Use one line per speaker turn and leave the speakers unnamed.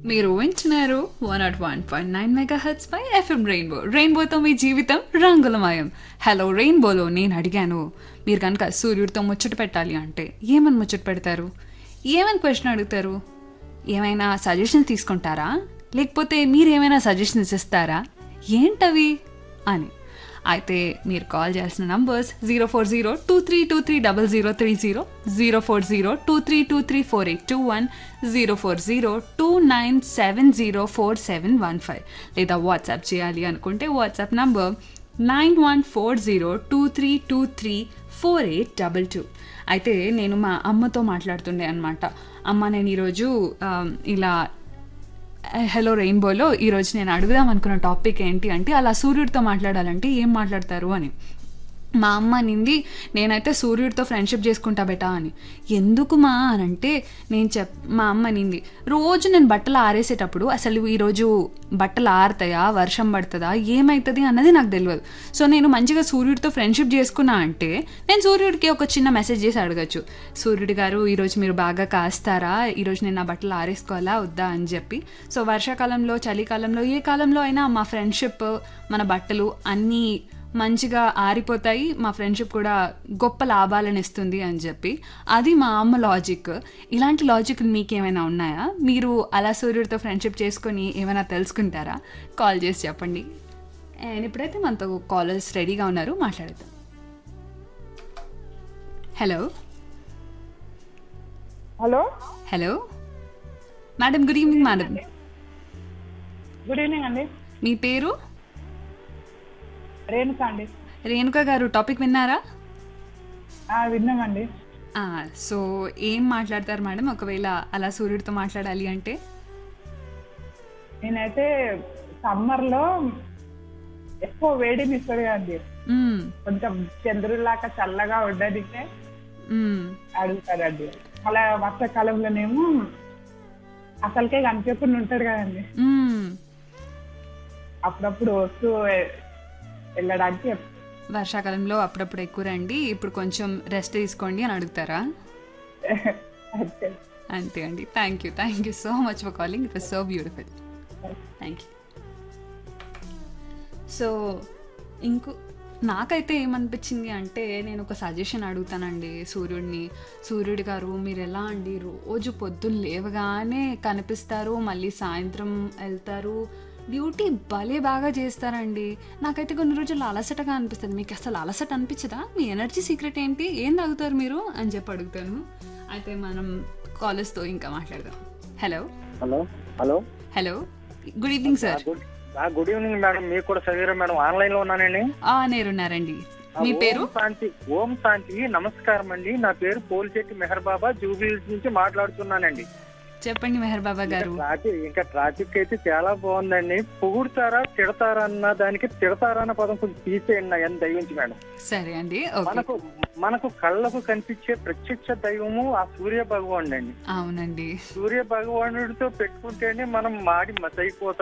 మీరు వింటున్నారు one nought one point nine megahertz పై ఎఫ్ఎం రెయిన్బో రెయిన్బోతో మీ జీవితం రంగులమయం హలో రెయిన్బోలో నేను అడిగాను మీరు కనుక సూర్యుడితో ముచ్చట పెట్టాలి అంటే ఏమని ముచ్చట పెడతారు ఏమని క్వశ్చన్ అడుగుతారు ఏమైనా సజెషన్స్ తీసుకుంటారా లేకపోతే మీరు ఏమైనా సజెషన్స్ ఇస్తారా ఏంటవి అని అయితే మీరు కాల్ చేయాల్సిన numbers zero four zero two three two three double zero three zero zero four zero two three two three four eight two one zero four zero two nine seven zero four seven one five లేదా WhatsApp చేయాలి అనుకుంటే WhatsApp number nine one four zero two three two three four eight double two అయితే నేను మా అమ్మతో మాట్లాడుతుండే అనమాట అమ్మ నేను ఈరోజు ఆ, ఇలా హలో రెయిన్బోలో ఈరోజు నేను అడుగుదాం అనుకున్న టాపిక్ ఏంటి అంటే అలా సూర్యుడితో మాట్లాడాలంటే ఏం మాట్లాడతారు అని మా అమ్మ నింది నేనైతే సూర్యుడితో ఫ్రెండ్షిప్ చేసుకుంటా బెటా అని ఎందుకు మా అని అంటే నేను చెప్ మా అమ్మ నింది రోజు నేను బట్టలు ఆరేసేటప్పుడు అసలు ఈరోజు బట్టలు ఆరుతాయా వర్షం పడుతుందా ఏమవుతుంది అన్నది నాకు తెలియదు సో నేను మంచిగా సూర్యుడితో ఫ్రెండ్షిప్ చేసుకున్నా అంటే నేను సూర్యుడికి ఒక చిన్న మెసేజ్ చేసి అడగచ్చు సూర్యుడి గారు ఈరోజు మీరు బాగా కాస్తారా ఈరోజు నేను నా బట్టలు ఆరేసుకోవాలా వద్దా అని చెప్పి సో వర్షాకాలంలో చలికాలంలో ఏ కాలంలో అయినా మా ఫ్రెండ్షిప్ మన బట్టలు అన్నీ మంచిగా ఆరిపోతాయి మా ఫ్రెండ్షిప్ కూడా గొప్ప లాభాలను ఇస్తుంది అని చెప్పి అది మా అమ్మ లాజిక్ ఇలాంటి లాజిక్ మీకేమైనా ఉన్నాయా మీరు అలా సూర్యుడితో ఫ్రెండ్షిప్ చేసుకొని ఏమైనా తెలుసుకుంటారా కాల్ చేసి చెప్పండి అండ్ ఇప్పుడైతే మనతో కాలర్స్ రెడీగా ఉన్నారు మాట్లాడదాం hello
hello
hello madam good evening madam
good evening అండి
మీ పేరు
రేణుక అండి
రేణుక గారు టాపిక్ విన్నారా
ఆ, విన్నామండి
ఆ, సో ఏం మాట్లాడతారు మేడం ఒకవేళ అలా సూర్యుడితో మాట్లాడాలి అంటే
నేనైతే సమ్మర్లో ఎక్కువ వేడిని ఇస్తుంది కదండి
మ్మ్,
కొంచెం చంద్రులాగా చల్లగా ఉండడానికే
మ్మ్,
అడుగుతారండి అలా వర్షాకాలంలోనేమో అసలుకే కనిపించకుండా ఉంటాడు కదండి
మ్మ్.
అప్పుడప్పుడు వస్తూ వె- వెళ్ళడానికి చెప్-
వర్షాకాలంలో అప్పుడప్పుడు ఎక్కువ రండి ఇప్పుడు కొంచెం రెస్ట్ తీసుకోండి అని అడుగుతారా
అంతే.
అంతే అండి thank you thank you so much for calling it was so beautiful thank you so ఇంకో నాకైతే ఏమనిపించింది అంటే నేను ఒక సజెషన్ అడుగుతానండి సూర్యుడిని సూర్యుడి గారు మీరు ఎలా అండి రోజు పొద్దున్న లేవగానే కనిపిస్తారు మళ్ళీ సాయంత్రం వెళ్తారు డ్యూటీ భలే బాగా చేస్తారండి నాకైతే కొన్ని రోజులు అలసటగా అనిపిస్తుంది మీకు అసలు అలసట అనిపించదా మీ ఎనర్జీ సీక్రెట్ ఏంటి ఏం తాగుతారు మీరు అని చెప్పి అడుగుతాను అయితే మనం కాలేజ్తో ఇంకా మాట్లాడదాం hello
hello hello
hello good evening sir
good ఆ, గుడ్ ఈవినింగ్ మేడం మీకు కూడా చదివారా మేడం ఆన్లైన్ లో ఉన్నానండి
ఆ నేరున్నారండి
ఆ,
మీ పేరు
ఓం శాంతి ఓం శాంతి నమస్కారం అండి నా పేరు పోలిశెట్టి మెహర్ బాబా జూబిల్స్ నుంచి మాట్లాడుతున్నానండి
చెప్పండి మెహర్ బాబా గారు
ట్రాఫిక్ ఇంకా ట్రాఫిక్ అయితే చాలా బాగుందండి పొగుడుతారా తిడతారా అన్న దానికి తిడతారా అన్న పదం కొంచెం తీసేయండి నా ఎంత దయించి మేడం
సరే అండి ఓకే
మనకు మనకు కళ్ళకు కనిపించే ప్రత్యక్ష దైవము ఆ సూర్య భగవానుడు అండి
అవునండి
సూర్య భగవానుడితో పెట్టుకుంటేనే మనం మాడి మతైపోతాం